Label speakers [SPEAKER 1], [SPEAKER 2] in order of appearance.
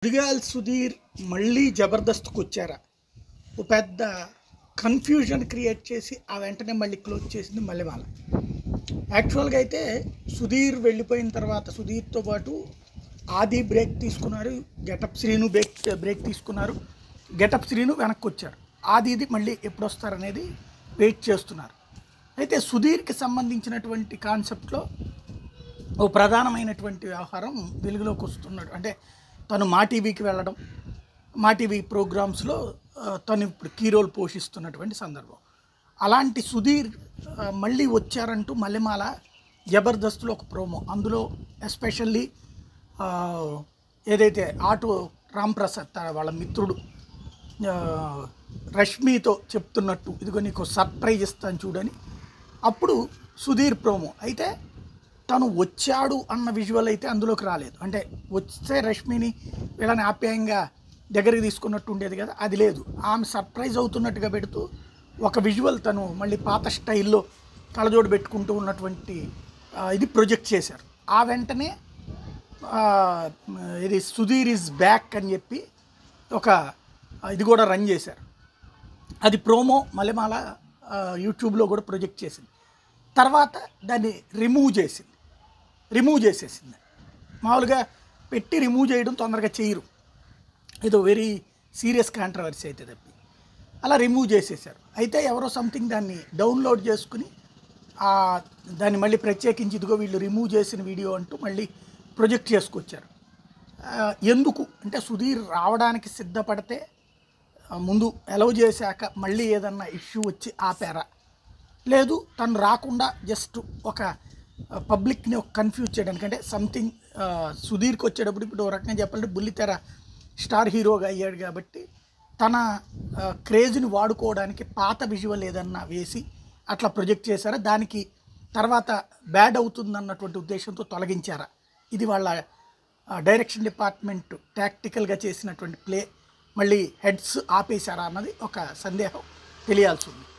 [SPEAKER 1] దిగాల్ సుధీర్ మళ్ళీ జబర్దస్త్కి వచ్చారా ఓ పెద్ద కన్ఫ్యూజన్ క్రియేట్ చేసి ఆ వెంటనే మళ్ళీ క్లోజ్ చేసింది మల్లెమాల యాక్చువల్గా అయితే సుధీర్ వెళ్ళిపోయిన తర్వాత సుధీర్తో పాటు ఆది బ్రేక్ తీసుకున్నారు గెటప్ శ్రీను బ్రేక్ బ్రేక్ తీసుకున్నారు గెటప్ శ్రీను వెనక్కి వచ్చారు ఆదిది మళ్ళీ ఎప్పుడు వస్తారనేది వెయిట్ చేస్తున్నారు అయితే సుధీర్కి సంబంధించినటువంటి కాన్సెప్ట్లో ఓ ప్రధానమైనటువంటి వ్యవహారం వెలుగులోకి వస్తున్నాడు అంటే తను మా టీవీకి వెళ్ళడం మా టీవీ ప్రోగ్రామ్స్లో ఆ, తను ఇప్పుడు కీ రోల్ పోషిస్తున్నటువంటి సందర్భం అలాంటి సుధీర్ ఆ, మళ్ళీ వచ్చారంటూ మల్లెమాల జబర్దస్త్లో ఒక ప్రోమో అందులో ఎస్పెషల్లీ ఏదైతే ఆటో రాంప్రసాద్ తన వాళ్ళ మిత్రుడు ఆ, రష్మితో చెప్తున్నట్టు ఇదిగో నీకు సర్ప్రైజ్ ఇస్తాను చూడని అప్పుడు సుధీర్ ప్రోమో అయితే తను వచ్చాడు అన్న విజువల్ అయితే అందులోకి రాలేదు అంటే వస్తే రష్మిని వీళ్ళని ఆప్యాయంగా దగ్గరికి తీసుకున్నట్టు ఉండేది కదా అది లేదు ఆమె సర్ప్రైజ్ అవుతున్నట్టుగా పెడుతూ ఒక విజువల్ తను మళ్ళీ పాత స్టైల్లో కళ్ళజోడు పెట్టుకుంటూ ఉన్నటువంటి ఆ, ఇది ప్రొజెక్ట్ చేశారు ఆ వెంటనే ఆ, ఇది సుధీర్ ఇస్ బ్యాక్ అని చెప్పి ఒక ఆ, ఇది కూడా రన్ చేశారు అది ప్రోమో మలమాల ఆ, యూట్యూబ్లో కూడా ప్రొజెక్ట్ చేసింది తర్వాత దాన్ని రిమూవ్ చేసింది రిమూవ్ చేసేసింది మామూలుగా పెట్టి రిమూవ్ చేయడం తొందరగా చేయరు ఏదో వెరీ సీరియస్ కాంట్రవర్సీ అయితే తప్పి అలా రిమూవ్ చేసేసారు అయితే ఎవరో సంథింగ్ దాన్ని డౌన్లోడ్ చేసుకుని ఆ, దాన్ని మళ్ళీ ప్రత్యేకించి ఇదిగో వీళ్ళు రిమూవ్ చేసిన వీడియో అంటూ మళ్ళీ ప్రొజెక్ట్ చేసుకొచ్చారు ఆ, ఎందుకు అంటే సుధీర్ రావడానికి సిద్ధపడితే ఆ, ముందు అలౌ చేశాక మళ్ళీ ఏదన్నా ఇష్యూ వచ్చి ఆపారా లేదు తను రాకుండా జస్ట్ ఒక పబ్లిక్ని ఒక కన్ఫ్యూజ్ చేయడానికి అంటే సంథింగ్ సుధీర్కి వచ్చేటప్పుడు ఇప్పుడు ఒక రకంగా చెప్పాలంటే బుల్లితెర స్టార్ హీరోగా అయ్యాడు కాబట్టి తన క్రేజ్ని వాడుకోవడానికి పాత విజువల్ ఏదన్నా వేసి అట్లా ప్రొజెక్ట్ చేశారా దానికి తర్వాత బ్యాడ్ అవుతుందన్నటువంటి ఉద్దేశంతో తొలగించారా ఇది వాళ్ళ ఆ, డైరెక్షన్ డిపార్ట్మెంట్ టాక్టికల్గా చేసినటువంటి ప్లే మళ్ళీ హెడ్స్ ఆపేశారా అన్నది ఒక సందేహం తెలియాల్సి ఉంది